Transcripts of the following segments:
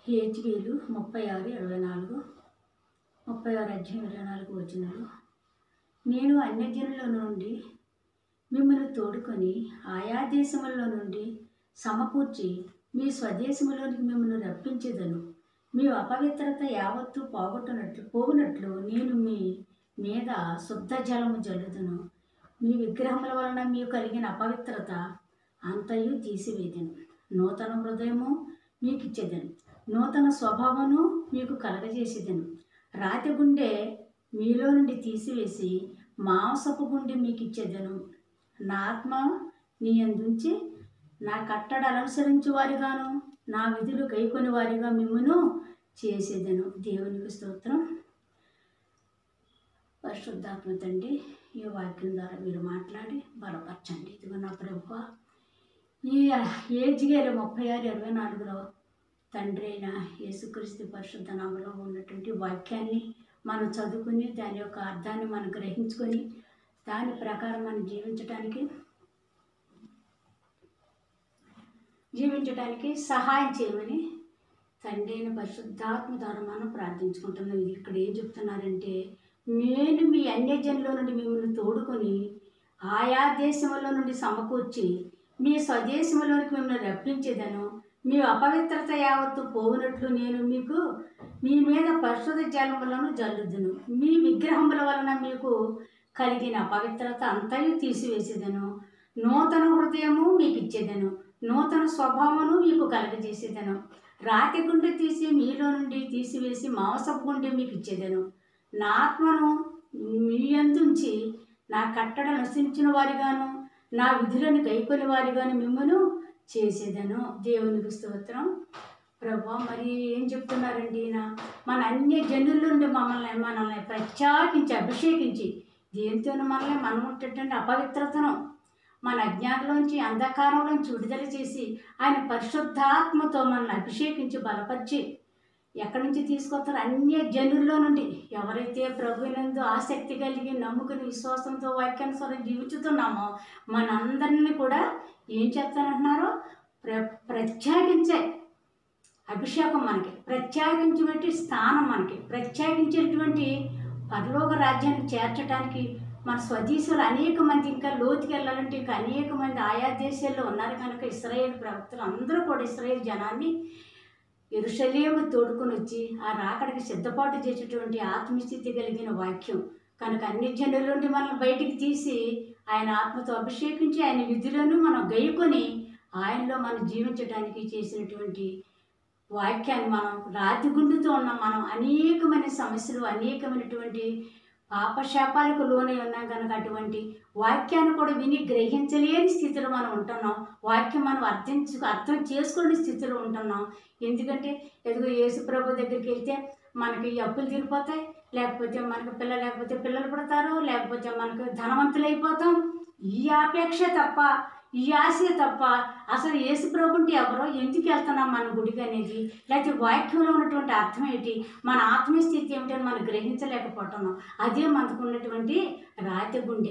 హెచ్బీలు ముప్పై ఆరు ఇరవై నాలుగు ముప్పై ఆరు అధ్యాయం ఇరవై నాలుగు వచ్చినారు నేను అన్యజనుల నుండి మిమ్మల్ని తోడుకొని ఆయా దేశముల నుండి సమకూర్చి మీ స్వదేశములోనికి మిమ్మల్ని రప్పించేదను మీ అపవిత్రత యావత్తు పోగొట్టునట్లు పోవునట్లు నేను మీ మీద శుద్ధ జలము జల్లుదును మీ విగ్రహముల వలన మీకు కలిగిన అపవిత్రత అంతయు తీసివేదను నూతన హృదయము మీకు ఇచ్చేదను నూతన స్వభావమును మీకు కలగజేసేదను రాతి గుండె మీలో నుండి తీసివేసి మాంసపు గుండె మీకు ఇచ్చేదను నా ఆత్మ నీ అందుంచి నా కట్టడలు అనుసరించు వారిగాను నా విధులు గైకొని వారిగా మిమ్మను చేసేదను దేవునికి స్తోత్రం పరిశుద్ధాత్మ తండ్రి ఈ వాక్యం ద్వారా మీరు మాట్లాడి బలపరచండి ఇదిగో నా ప్రభు ఈ ఏజ్ గారు ముప్పై ఆరు ఇరవై నాలుగులో తండ్రి అయిన యేసుక్రీస్తు పరిశుద్ధ నామలో ఉన్నటువంటి వాక్యాన్ని మనం చదువుకుని దాని యొక్క అర్థాన్ని మనం గ్రహించుకొని దాని ప్రకారం మనం జీవించడానికి జీవించడానికి సహాయం చేయమని తండ్రి అయిన పరిశుద్ధాత్మ ద్వారా మనం ప్రార్థించుకుంటున్నాం ఇది ఇక్కడ ఏం చెప్తున్నారంటే నేను మీ అన్యజనుల నుండి మిమ్మల్ని తోడుకొని ఆయా దేశముల నుండి సమకూర్చి మీ స్వదేశములోనికి మిమ్మల్ని రప్పించేదను మీ అపవిత్రత యావత్తు పోవునట్లు నేను మీకు మీ మీద పరిశుద్ధ జలములను జల్లుదును మీ విగ్రహముల వలన మీకు కలిగిన అపవిత్రత అంతయు తీసివేసేదను నూతన హృదయము మీకు ఇచ్చేదను నూతన స్వభావమును మీకు కలగజేసేదను రాతి గుండె తీసి మీలో నుండి తీసివేసి మాంసపు గుండె మీకు ఇచ్చేదను నా ఆత్మను మీ అందుంచి నా కట్టడలు అనుసరించిన వారిగాను నా విధులను గైకొని వారిగాను మిమ్మను చేసేదను దేవునికి స్తోత్రం ప్రభా మరి ఏం చెప్తున్నారండి ఈయన మన అన్య జనుల నుండి మమ్మల్ని మనల్ని ప్రత్యేకించి అభిషేకించి దేంతోనూ మనల్ని మనం ఉంటేటువంటి అపవిత్రతను మన అజ్ఞానంలోంచి అంధకారంలోంచి విడుదల చేసి ఆయన పరిశుద్ధాత్మతో మనల్ని అభిషేకించి బలపరిచి ఎక్కడి నుంచి తీసుకొస్తారు అన్య జనుల్లో నుండి ఎవరైతే ప్రభునందు ఆసక్తి కలిగి నమ్ముకుని విశ్వాసంతో వాక్యానుసారం జీవించుతున్నామో మనందరినీ కూడా ఏం చేస్తానంటున్నారో ప్ర ప్రత్యేకించే అభిషేకం మనకి ప్రత్యేకించినటువంటి స్థానం మనకి ప్రత్యేకించేటువంటి పరలోక రాజ్యానికి చేర్చడానికి మన స్వదేశంలో అనేక మంది ఇంకా లోతుకి వెళ్ళాలంటే ఇంకా అనేక మంది ఆయా దేశాల్లో ఉన్నారు కనుక ఇస్రాయేల్ ప్రవక్తలు అందరూ కూడా ఇస్రాయేల్ జనాన్ని ఎరుషలేము తోడుకొని వచ్చి ఆ రాకడికి సిద్ధపాటు చేసేటువంటి ఆత్మస్థితి కలిగిన వాక్యం కనుక అన్ని జనుల నుండి మనల్ని బయటికి తీసి ఆయన ఆత్మతో అభిషేకించి ఆయన విధులను మనం గైకొని ఆయనలో మనం జీవించడానికి చేసినటువంటి వాక్యాన్ని మనం రాతి గుండుతో ఉన్న మనం అనేకమైన సమస్యలు అనేకమైనటువంటి పాపశాపాలకు లోనై ఉన్నాం కనుక అటువంటి వాక్యాన్ని కూడా విని గ్రహించలేని స్థితిలో మనం ఉంటున్నాం వాక్యం మనం అర్థం అర్థం చేసుకునే స్థితిలో ఉంటున్నాం ఎందుకంటే ఎదుగు యేసు ప్రభు దగ్గరికి వెళ్తే మనకి ఈ అప్పులు తీరిపోతాయి లేకపోతే మనకు పిల్లలు లేకపోతే పిల్లలు పుడతారు లేకపోతే మనకు ధనవంతులు అయిపోతాం ఈ ఆపేక్ష తప్ప ఈ ఆశ తప్ప అసలు యేసు ప్రభుంటే ఎవరో ఎందుకు వెళ్తున్నాం మన గుడికి అనేది లేకపోతే వాక్యంలో ఉన్నటువంటి అర్థం ఏంటి మన ఆత్మీయ స్థితి ఏమిటని మనం గ్రహించలేకపోతున్నాం అదే మనకు ఉన్నటువంటి రాతి గుండె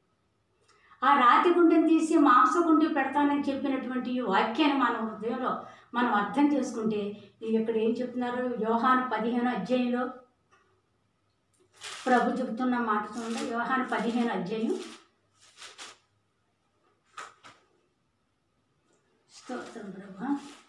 ఆ రాతి గుండెని తీసి మాంస గుండె పెడతానని చెప్పినటువంటి ఈ వాక్యాన్ని మన హృదయంలో మనం అర్థం చేసుకుంటే ఇది ఇక్కడ ఏం చెప్తున్నారు యోహాను పదిహేను అధ్యాయంలో ప్రభు చెబుతున్న మాట చూడండి యోహాను పదిహేను అధ్యాయం స్తోత్రం ప్రభా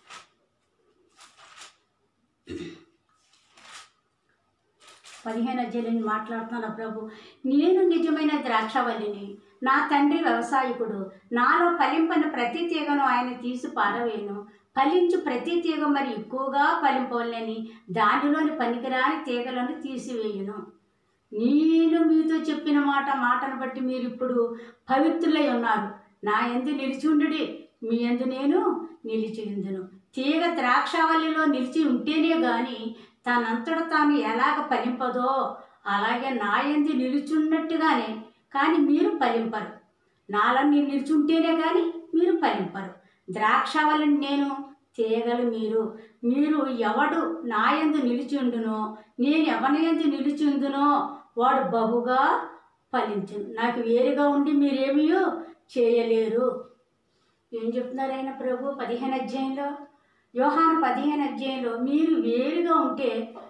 పదిహేను అధ్యాయులని మాట్లాడుతున్న ప్రభు నేను నిజమైన ద్రాక్షవల్లిని నా తండ్రి వ్యవసాయకుడు నాలో ఫలింపని ప్రతి తీగను ఆయన తీసి పారవేయను ఫలించు ప్రతి తీగ మరి ఎక్కువగా ఫలింపవలని దానిలోని పనికిరాని తీగలను తీసివేయును నేను మీతో చెప్పిన మాట మాటను బట్టి మీరు ఇప్పుడు పవిత్రులై ఉన్నారు నా ఎందు నిలిచి ఉండుడి మీ ఎందు నేను నిలిచి ఉందును తీగ ద్రాక్షావల్లిలో నిలిచి ఉంటేనే గాని తనంతట తాను ఎలాగ ఫలింపదో అలాగే నా ఎందు నిలుచున్నట్టుగానే కానీ మీరు ఫలింపరు నాలో మీరు నిలుచుంటేనే కానీ మీరు ఫలింపరు ద్రాక్షావల్లిని నేను తీగలు మీరు మీరు ఎవడు నా యందు నిలిచి ఉండునో నేను ఎవరి యందు నిలిచి ఉందునో వాడు బహుగా ఫలించును నాకు వేరుగా ఉండి మీరేమీయో చేయలేరు ఏం చెప్తున్నారు ఆయన ప్రభు పదిహేను అధ్యాయంలో యోహాను పదిహేను అధ్యాయంలో మీరు వేరుగా ఉంటే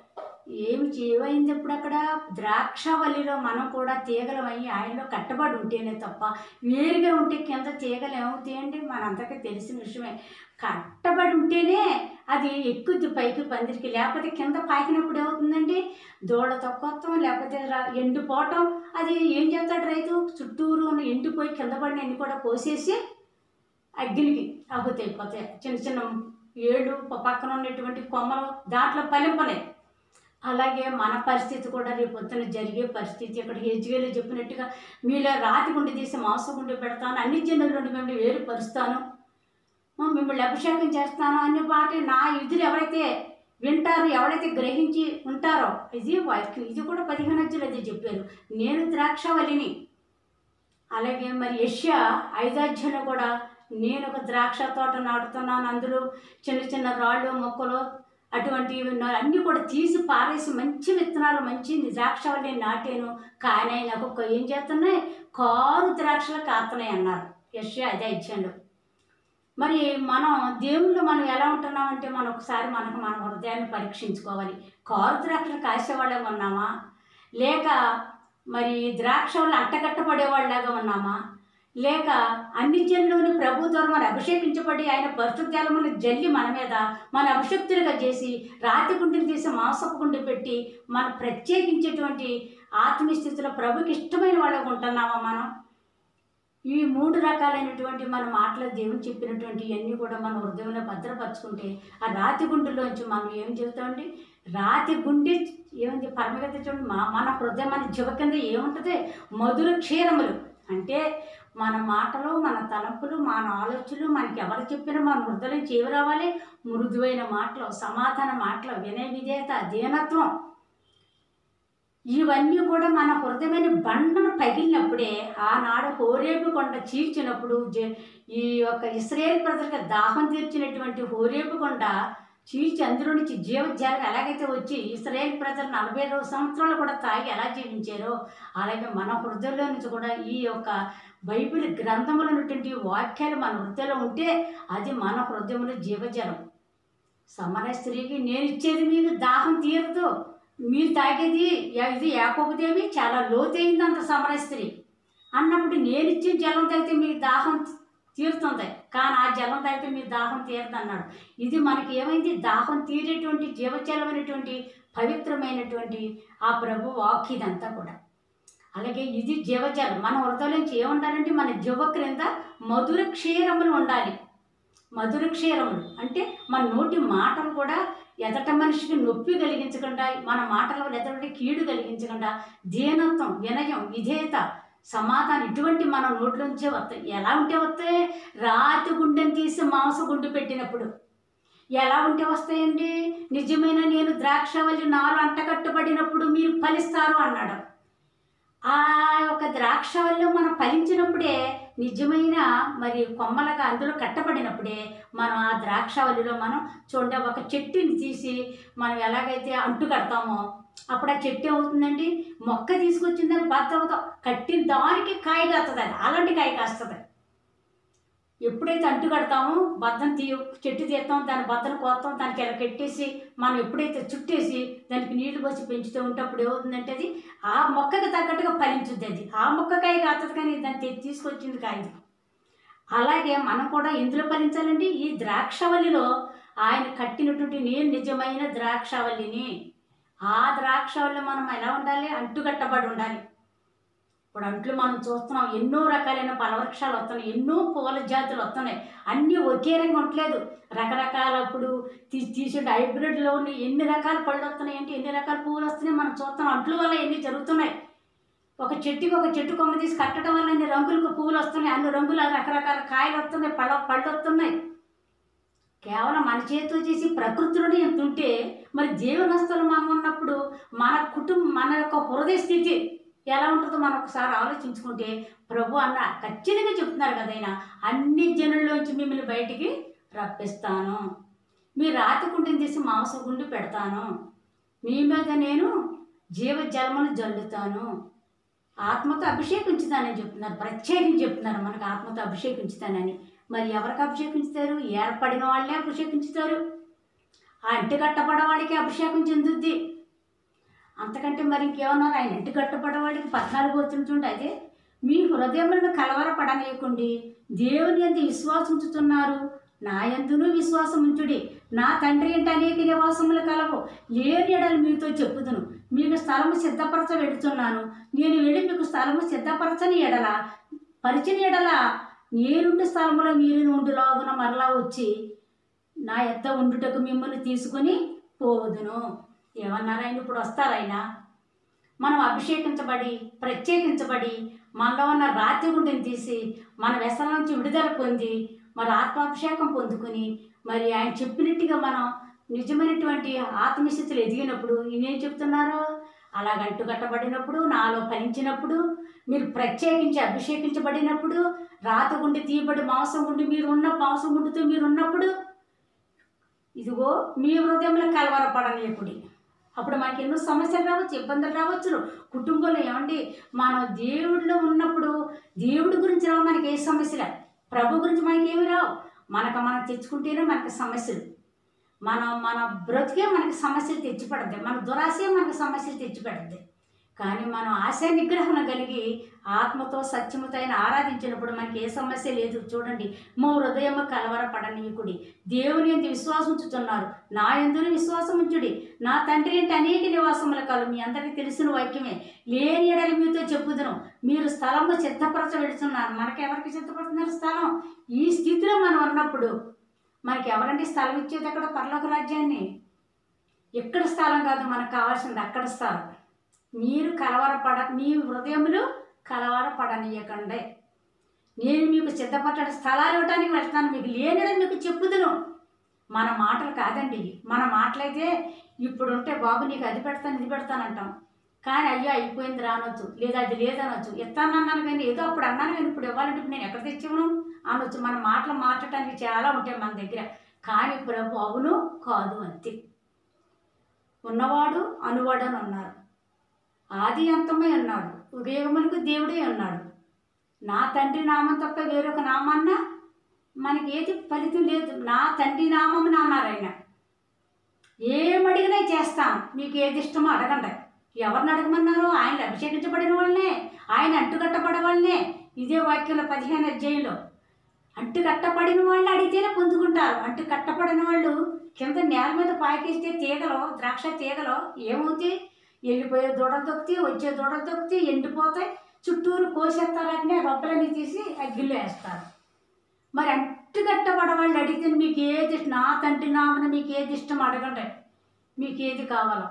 ఏమి చేయమైంది ఇప్పుడు అక్కడ ద్రాక్షవల్లిలో మనం కూడా తీగలమై ఆయనలో కట్టబడి ఉంటేనే తప్ప వేరుగా ఉంటే కింద తీగలు ఏమవుతాయండి మనందరికీ తెలిసిన విషయమే కట్టబడి ఉంటేనే అది ఎక్కుద్ది పైకి పందిరికి లేకపోతే కింద పాకినప్పుడు ఏమవుతుందండి దూడ తొక్కొత్తం లేకపోతే రా- ఎండిపోవటం అది ఏం చేస్తాడు రైతు చుట్టూరు ఉన్న ఎండిపోయి కింద పడిన అన్ని కూడా కోసేసి అగ్గిలికి ఆహుతి అయిపోతాయి చిన్న చిన్న ఏళ్ళు ప- పక్కన ఉన్నటువంటి కొమ్మలు దాంట్లో పలింపలే అలాగే మన పరిస్థితి కూడా రేపు పొద్దున జరిగే పరిస్థితి ఇక్కడ హెచ్గేలు చెప్పినట్టుగా మీలో రాతి గుండె తీసి మాంసం గుండె పెడతాను అన్ని జనుల నుండి మిమ్మల్ని వేరుపరుస్తాను ఆ, మిమ్మల్ని అభిషేకం చేస్తాను అనే మాట నా ఇదురు ఎవరైతే వింటారో ఎవరైతే గ్రహించి ఉంటారో ఇది వాక్యం ఇది కూడా పదిహేను అధ్యాయులు అదే చెప్పారు నేను ద్రాక్షవల్లిని అలాగే మరి యష్యా ఐదాధ్యంలో కూడా నేను ఒక ద్రాక్ష తోట నాటుతున్నాను అందులో చిన్న చిన్న రాళ్ళు మొక్కలు అటువంటివి ఉన్నాయి. అన్నీ కూడా తీసి పారేసి మంచి విత్తనాలు మంచి ద్రాక్షవల్లి నాటాను కానీ నాకు ఒక ఏం చేస్తున్నాయి కారు ద్రాక్షలు కాస్తున్నాయి అన్నారు యష్యా ఐదాధ్యంలో మరి మనం దేవుళ్ళు మనం ఎలా ఉంటున్నామంటే మనం ఒకసారి మనకు మన హృదయాన్ని పరీక్షించుకోవాలి కారు ద్రాక్షలు కాసేవాళ్ళే ఉన్నామా లేక మరి ద్రాక్ష వాళ్ళు అంటగట్టబడేవాళ్ళలాగా ఉన్నామా లేక అన్ని జనులని ప్రభు ద్వారా మన అభిషేకించబడి ఆయన పరిశుద్ధాలములు జల్లి మన మీద మన అభిషక్తులుగా చేసి రాతి గుండెలు తీసి మాంసపు గుండె పెట్టి మన ప్రత్యేకించేటువంటి ఆత్మీయ స్థితిలో ప్రభుకి ఇష్టమైన వాళ్ళగా ఉంటున్నామా మనం ఈ మూడు రకాలైనటువంటి మన మాటలు దేవుని చెప్పినటువంటి ఇవన్నీ కూడా మన హృదయంలో భద్రపరచుకుంటే ఆ రాతి గుండెలోంచి మనం ఏం చెబుతామండి రాతి గుండె ఏముంది పరమగత చూడండి మా మన హృదయం మన జీవ కింద ఏముంటుంది మధుర క్షీరములు అంటే మన మాటలు మన తలంపులు మన ఆలోచనలు మనకి ఎవరు చెప్పినా మన హృదయం చేవి రావాలి మృదువైన మాటలు సమాధాన మాటలు వినయ విధేయత దీనత్వం ఇవన్నీ కూడా మన హృదయమైన బండను పగిలినప్పుడే ఆనాడు హోరేపు కొండ చీల్చినప్పుడు జ- ఈ యొక్క ఇస్రాయేల్ ప్రజలకు దాహం తీర్చినటువంటి హోరేపు కొండ చీల్చి అందులో నుంచి జీవజాలం ఎలాగైతే వచ్చి ఇస్రాయేల్ ప్రజలు నలభై రెండు సంవత్సరాలు కూడా తాగి ఎలా జీవించారో అలాగే మన హృదయంలో నుంచి కూడా ఈ యొక్క బైబిల్ గ్రంథంలో ఉన్నటువంటి వాక్యాలు మన హృదయంలో ఉంటే అది మన హృదయంలో జీవజలం సమర స్త్రీకి నేను ఇచ్చేది మీకు దాహం తీరదు మీరు తాగేది యా- ఇది యాకోబుదేవి చాలా లోతైంది అంత సమర స్త్రీ అన్నప్పుడు నేను ఇచ్చిన జలం తాగితే మీకు దాహం తీరుతుంది కానీ ఆ జలం తాగితే మీ దాహం తీరదు అన్నాడు ఇది మనకి ఏమైంది దాహం తీరేటువంటి జీవజలమైనటువంటి పవిత్రమైనటువంటి ఆ ప్రభు వాక్ ఇదంతా కూడా అలాగే ఇది జీవజలం మన హృదయం నుంచి ఏముండాలంటే మన జీవ క్రింద మధుర క్షీరములు ఉండాలి మధుర క్షీరములు అంటే మన నోటి మాటలు కూడా ఎదట మనిషికి నొప్పి కలిగించకుండా మన మాటల వల్ల ఎదటి కీడు కలిగించకుండా దీనత్వం వినయం విధేయత సమాధానం ఇటువంటి మన నోట్లోంచే వస్తాయి ఎలా ఉంటే వస్తాయి రాతి గుండెని తీసి మాంస గుండు పెట్టినప్పుడు ఎలా ఉంటే వస్తాయండి నిజమైన నేను ద్రాక్షవల్లి నాలు అంటకట్టుబడినప్పుడు మీరు ఫలిస్తారు అన్నాడు ఆ యొక్క ద్రాక్షవల్లి మనం ఫలించినప్పుడే నిజమైన మరి కొమ్మలుగా అందులో కట్టబడినప్పుడే మనం ఆ ద్రాక్షవల్లిలో మనం చూడండి ఒక చెట్టుని తీసి మనం ఎలాగైతే అంటు కడతామో అప్పుడు ఆ చెట్టు ఏమవుతుందండి మొక్క తీసుకొచ్చిందని బద్ద అవుతాం కట్టిన దానికి కాయ కాస్తుంది అది అలాంటి కాయ కాస్తుంది ఎప్పుడైతే అంటు కడతామో బద్దం తీ చెట్టు తీస్తాం దాని బద్దను కోస్తాం దానికి ఇలా కట్టేసి మనం ఎప్పుడైతే చుట్టేసి దానికి నీళ్లు పోసి పెంచుతూ ఉంటే అప్పుడు ఏమవుతుందంటే అది ఆ మొక్కకి తగ్గట్టుగా ఫలించుద్ది అది ఆ మొక్కకాయ కాస్తుంది కానీ దాన్ని తీ- తీసుకొచ్చింది కాయ అలాగే మనం కూడా ఎందులో ఫలించాలండి ఈ ద్రాక్షవల్లిలో ఆయన కట్టినటువంటి నేను నిజమైన ద్రాక్షవల్లిని ఆ ద్రాక్షవల్లి మనం ఎలా ఉండాలి అంటుకట్టబడి ఉండాలి ఇప్పుడు అంట్లు మనం చూస్తున్నాం ఎన్నో రకాలైన ఫలవృక్షాలు వస్తున్నాయి ఎన్నో పూల జాతులు వస్తున్నాయి అన్నీ ఒకే రంగు ఉండలేదు రకరకాల ఇప్పుడు తీ తీసే హైబ్రిడ్లో ఉన్న ఎన్ని రకాల పళ్ళు వస్తున్నాయి ఏంటి ఎన్ని రకాల పువ్వులు వస్తున్నాయి మనం చూస్తున్నాం అంట్ల వల్ల ఎన్ని జరుగుతున్నాయి ఒక చెట్టుకి ఒక చెట్టు కొమ్మ తీసి కట్టడం వల్ల అన్ని రంగులకు పువ్వులు వస్తున్నాయి అన్ని రంగుల రకరకాల కాయలు వస్తున్నాయి పళ్ళ పళ్ళు వస్తున్నాయి కేవలం మన చేతితో చేసి ప్రకృతిలోనే ఎంత ఉంటే మరి జీవనస్తులు మనం ఉన్నప్పుడు మన కుటుంబం మన యొక్క హృదయ స్థితి ఎలా ఉంటుందో మనం ఒకసారి ఆలోచించుకుంటే ప్రభు అన్న ఖచ్చితంగా చెప్తున్నారు కదా ఆయన అన్ని జనుల్లోంచి మిమ్మల్ని బయటికి రప్పిస్తాను మీ రాతి గుండెని తీసి మాంసం గుండి పెడతాను మీ మీద నేను జీవజలమును జల్లుతాను ఆత్మతో అభిషేకించుతానని చెప్తున్నారు ప్రత్యేకించి చెప్తున్నారు మనకు ఆత్మతో అభిషేకించుతానని మరి ఎవరికి అభిషేకించుతారు ఏర్పడిన వాళ్ళే అభిషేకించుతారు ఆ ఇంటి కట్టబడ వాళ్ళకి అభిషేకం చెందుద్ది అంతకంటే మరి ఇంకేమన్నారు ఆయన ఇంటి కట్టబడ వాళ్ళకి పద్నాలుగు వచ్చినట్టుండి అయితే మీ హృదయములను కలవరపడనీయకుండి దేవుని ఎందు విశ్వాసం ఉంచుతున్నారు నా ఎందును విశ్వాసం ఉంచుడి నా తండ్రి ఇంటి అనేక నివాసములు కలవు లేని ఎడలు మీతో చెప్పుదును మీకు స్థలము సిద్ధపరచ వెడుతున్నాను నేను వెళ్ళి మీకు స్థలము సిద్ధపరచని ఎడల పరిచిన ఎడల నేనుండి స్థలములో మీరు ఉండి లాగున మరలా వచ్చి నా ఎద్ద ఉండుటకు మిమ్మల్ని తీసుకుని పోవదును ఏమన్నారు ఆయన ఇప్పుడు వస్తారు ఆయన మనం అభిషేకించబడి ప్రత్యేకించబడి మనలో ఉన్న రాతి గుండెని తీసి మన వ్యసనం నుంచి విడుదల పొంది మరి ఆత్మాభిషేకం పొందుకుని మరి ఆయన చెప్పినట్టుగా మనం నిజమైనటువంటి ఆత్మస్థితులు ఎదిగినప్పుడు ఈయనేం చెప్తున్నారు అలా గంటు కట్టబడినప్పుడు నాలో ఫలించినప్పుడు మీరు ప్రత్యేకించి అభిషేకించబడినప్పుడు రాత గుండి తీయబడి మాంసం గుండి మీరు ఉన్న మాంసం గుండితో మీరు ఉన్నప్పుడు ఇదిగో మీ హృదయంలో కలవరపడనీయకుడి అప్పుడు మనకి ఎన్నో సమస్యలు రావచ్చు ఇబ్బందులు రావచ్చు కుటుంబంలో ఏమండి మనం దేవుడిలో ఉన్నప్పుడు దేవుడి గురించి రావు మనకి ఏ సమస్యలే ప్రభు గురించి మనకి ఏమి రావు మనకు మనం తెచ్చుకుంటేనే మనకి సమస్యలు మనం మన బ్రతికే మనకి సమస్యలు తెచ్చిపెడద్ది మన దురాశే మనకి సమస్యలు తెచ్చిపెడద్ది కానీ మనం ఆశ నిగ్రహణ కలిగి ఆత్మతో సత్యముతో ఆయన ఆరాధించినప్పుడు మనకి ఏ సమస్య లేదు చూడండి మా హృదయము కలవరపడనీయకుడి దేవుని ఎందు విశ్వాసం ఉంచుతున్నారు నా ఎందుని విశ్వాసం ఉంచుడి నా తండ్రి అంటే అనేక నివాసముల కాలం మీ అందరికీ తెలిసిన వాక్యమే లేని ఎడలు మీతో చెప్పుదును మీరు స్థలము సిద్ధపరచ పెడుతున్నారు మనకెవరికి సిద్ధపడుతున్నారు స్థలం ఈ స్థితిలో మనం ఉన్నప్పుడు మనకి ఎవరండి స్థలం ఇచ్చేది అక్కడ పరలోక రాజ్యాన్ని ఎక్కడ స్థలం కాదు మనకు కావాల్సింది అక్కడ స్థలం మీరు కలవరపడ మీ హృదయములు కలవరపడనీయకండి నేను మీకు సిద్ధపడ్డ స్థలాలు ఇవ్వడానికి వెళ్తాను మీకు లేనిదని మీకు చెప్పుదును మన మాటలు కాదండి ఇవి. మన మాటలైతే ఇప్పుడు ఉంటే బాబు నీకు అది పెడతాను ఇది పెడతాను అంటాం కానీ అయ్యో అయిపోయింది రానొచ్చు లేదా అది లేదనొచ్చు ఇస్తాను అన్నాను కానీ ఏదో అప్పుడు అన్నాను కానీ ఇప్పుడు ఇవ్వాలంటే ఇప్పుడు నేను ఎక్కడ తెచ్చివ్వను అనొచ్చు మన మాటలు మాట్లాడటానికి చాలా ఉంటాయి మన దగ్గర కానీ ప్రభు అవును కాదు అంతే ఉన్నవాడు అనువాడు అని ఉన్నారు ఆది అంతమై ఉన్నాడు ఉదయములకు దేవుడే ఉన్నాడు నా తండ్రి నామం తప్ప వేరొక నామాన్న మనకి ఏది ఫలితం లేదు నా తండ్రి నామం అన్నారు ఆయన ఏమడిగినా చేస్తాం మీకు ఏది ఇష్టమో అడగండి ఎవరిని అడగమన్నారు ఆయన అభిషేకించబడిన వాళ్ళనే ఆయన అంటుకట్టబడ వాళ్ళనే ఇదే వాక్యంలో పదిహేను అధ్యాయంలో అంటు కట్టబడిన వాళ్ళు అడిగితేనే పొందుకుంటారు అంటు కట్టబడిన వాళ్ళు కింద నేల మీద పాకేస్తే తీగలు ద్రాక్ష తీగలు ఏమవుతాయి వెళ్ళిపోయే దూడలు దొక్కితే వచ్చే దూడలు దొక్కితే ఎండిపోతాయి చుట్టూరు కోసేస్తారంటే రొప్పలన్నీ తీసి అగ్గిలో వేస్తారు మరి అంటు కట్టబడ వాళ్ళు అడిగితే మీకు ఏది ఇష్టం నా తండ్రి నామన మీకు ఏది ఇష్టం అడగండి మీకు ఏది కావాలో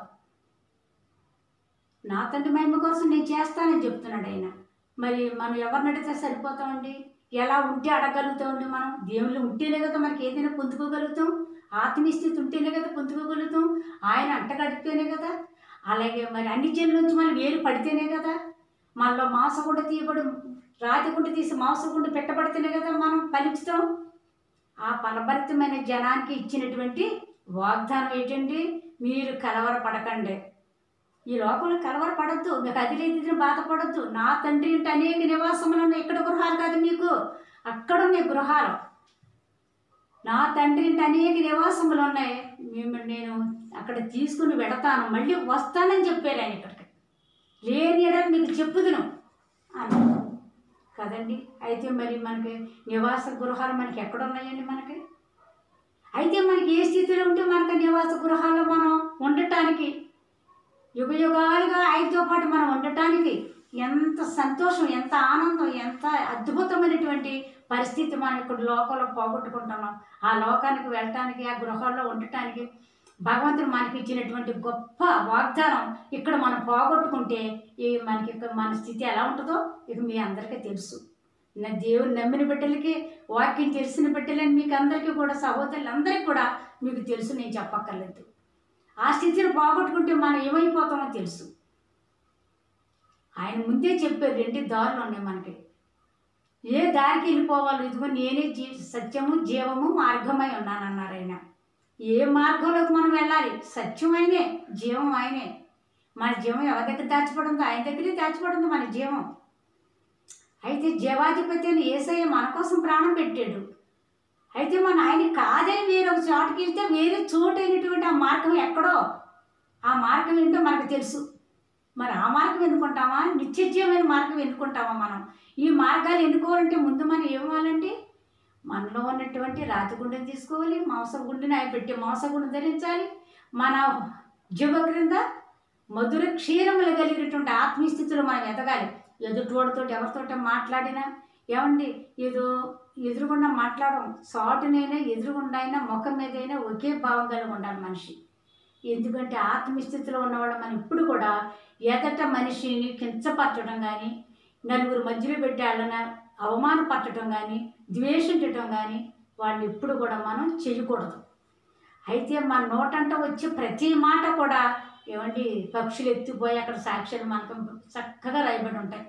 నా తండ్రి మహిమ కోసం నేను చేస్తానని చెప్తున్నాడు ఆయన మరి మనం ఎవరిని అడిగితే సరిపోతామండి ఎలా ఉంటే అడగలుగుతామండి మనం దేవుళ్ళు ఉంటేనే కదా మనకి ఏదైనా పొందుకోగలుగుతాం ఆత్మీయ స్థితి ఉంటేనే కదా పొందుకోగలుగుతాం ఆయన అంటగడితేనే కదా అలాగే మరి అన్ని జనుల నుంచి మనం వేరు పడితేనే కదా మనలో మాంసగుండ తీయబడి రాతిగుండ తీసి మాంసగుండ పెట్టబడితేనే కదా మనం ఫలించుతాం ఆ ఫలభరితమైన జనానికి ఇచ్చినటువంటి వాగ్దానం ఏంటండి మీరు కలవరపడకండి ఈ లోకంలో కలవరపడద్దు మీకు అది లేదు ఇది బాధపడద్దు నా తండ్రి ఇంటి అనేక నివాసములు ఉన్నాయి ఇక్కడ గృహాలు కాదు మీకు అక్కడ ఉన్నాయి గృహాలు నా తండ్రి ఇంటి అనేక నివాసములు ఉన్నాయి మేము నేను అక్కడ తీసుకుని వెడతాను మళ్ళీ వస్తానని చెప్పారు ఆయన ఇక్కడికి లేని ఎడలు మీకు చెప్పుదును అన్నాడు కదండి అయితే మరి మనకి నివాస గృహాలు మనకి ఎక్కడ ఉన్నాయండి మనకి అయితే మనకి ఏ స్థితిలో ఉంటే మనకి నివాస గృహాల్లో మనం ఉండటానికి యుగ యుగాలుగా ఆయనతో పాటు మనం ఉండటానికి ఎంత సంతోషం ఎంత ఆనందం ఎంత అద్భుతమైనటువంటి పరిస్థితి మనం ఇక్కడ లోకంలో పోగొట్టుకుంటున్నాం ఆ లోకానికి వెళ్ళటానికి ఆ గృహాల్లో ఉండటానికి భగవంతుడు మనకి ఇచ్చినటువంటి గొప్ప వాగ్దానం ఇక్కడ మనం పోగొట్టుకుంటే ఈ మనకి ఇక్కడ మన స్థితి ఎలా ఉంటుందో ఇక మీ అందరికీ తెలుసు నా దేవుని నమ్మిన బిడ్డలకి వాక్యం తెలిసిన బిడ్డలని మీకు అందరికీ కూడా సహోదరులందరికీ కూడా మీకు తెలుసు నేను చెప్పక్కర్లేదు ఆ స్థితిని పోగొట్టుకుంటే మనం ఏమైపోతామో తెలుసు ఆయన ముందే చెప్పారు రెండు దారులు ఉన్నాయి మనకి ఏ దారికి వెళ్ళిపోవాలి ఇదిగో నేనే జీ సత్యము జీవము మార్గమై ఉన్నానన్నారు ఆయన ఏ మార్గంలోకి మనం వెళ్ళాలి సత్యం ఆయనే జీవం ఆయనే మన జీవం ఎవరి దగ్గర దాచిపడిందో ఆయన దగ్గరే దాచిపడింది మన జీవం అయితే జీవాధిపతి అని ఏసయ్య మన కోసం ప్రాణం పెట్టాడు అయితే మన ఆయన కాదని వేరొక చోటకి వెళ్తే వేరే చోటు అయినటువంటి ఆ మార్గం ఎక్కడో ఆ మార్గం ఏంటో మనకు తెలుసు మరి ఆ మార్గం ఎన్నుకుంటామా నిత్యజీవమైన మార్గం ఎన్నుకుంటామా మనం ఈ మార్గాలు ఎన్నుకోవాలంటే ముందు మనం ఏమవ్వాలండి మనలో ఉన్నటువంటి రాతి గుండెని తీసుకోవాలి మాంస గుండెని ఆయన పెట్టి మాంస గుండె ధరించాలి మన జీవ క్రింద మధుర క్షీరములు కలిగినటువంటి ఆత్మీయ స్థితిలో మనం ఎదగాలి ఎదుటివాడితో ఎవరితోట మాట్లాడినా ఏమండి ఏదో ఎదురుగుండా మాట్లాడడం సాటునైనా ఎదురుగుండా అయినా ముఖం మీద అయినా ఒకే భావం కలిగి ఉండాలి మనిషి ఎందుకంటే ఆత్మీయ స్థితిలో ఉన్నవాళ్ళు మనం ఇప్పుడు కూడా ఎదట మనిషిని కించపరచడం కానీ నలుగురు మధ్యలో పెట్టి వాళ్ళని అవమానపరచడం కానీ ద్వేషించటం కానీ వాళ్ళు ఇప్పుడు కూడా మనం చేయకూడదు అయితే మన నోటంట వచ్చే ప్రతి మాట కూడా ఏమండి పక్షులు ఎత్తిపోయి అక్కడ సాక్ష్యాలు మనకు చక్కగా రాయబడి ఉంటాయి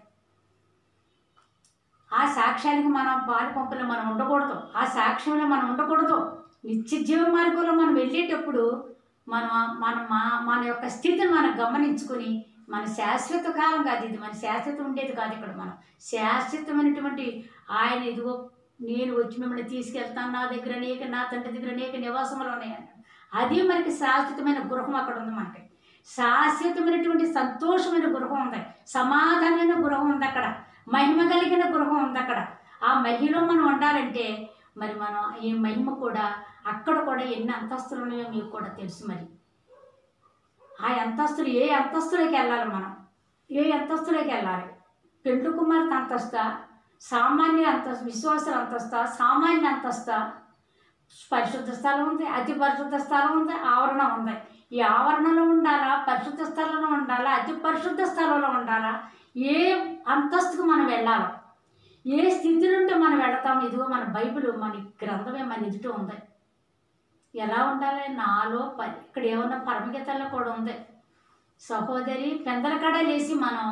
ఆ సాక్ష్యానికి మనం పాలు పంపులో మనం ఉండకూడదు ఆ సాక్ష్యంలో మనం ఉండకూడదు నిత్య జీవ మార్గంలో మనం వెళ్ళేటప్పుడు మనం మన మా మన యొక్క స్థితిని మనం గమనించుకొని మన శాశ్వత కాలం కాదు ఇది మన శాశ్వతం ఉండేది కాదు ఇక్కడ మనం శాశ్వతమైనటువంటి ఆయన ఇదిగో నేను వచ్చి మిమ్మల్ని తీసుకెళ్తాను నా దగ్గర అనేక నా తండ్రి దగ్గర అనేక నివాసములు ఉన్నాయని అది మనకి శాశ్వతమైన గృహం అక్కడ ఉంది మనకి శాశ్వతమైనటువంటి సంతోషమైన గృహం ఉంది సమాధానమైన గృహం ఉంది అక్కడ మహిమ కలిగిన గృహం ఉంది అక్కడ ఆ మహిలో మనం ఉండాలంటే మరి మనం ఈ మహిమ కూడా అక్కడ కూడా ఎన్ని అంతస్తులు ఉన్నాయో మీకు కూడా తెలుసు మరి ఆ అంతస్తులు ఏ అంతస్తులోకి వెళ్ళాలి మనం ఏ అంతస్తులోకి వెళ్ళాలి పెండు కుమార్తె అంతస్తా సామాన్య అంతస్తు విశ్వాసుల అంతస్తా సామాన్య అంతస్తా పరిశుద్ధ స్థలం ఉంది అతి పరిశుద్ధ స్థలం ఉంది ఆవరణ ఉంది ఈ ఆవరణలో ఉండాలా పరిశుద్ధ స్థలంలో ఉండాలా అతి పరిశుద్ధ స్థలంలో ఉండాలా ఏ అంతస్తుకు మనం వెళ్ళాలి ఏ స్థితి నుండి మనం వెళతాం ఇదిగో మన బైబిల్ మన గ్రంథమే మన ఎదుట ఉంది ఎలా ఉండాలి నాలో ప ఇక్కడ ఏమన్నా పరమగీతల్లో కూడా ఉంది సహోదరి పెందల కడ లేసి మనం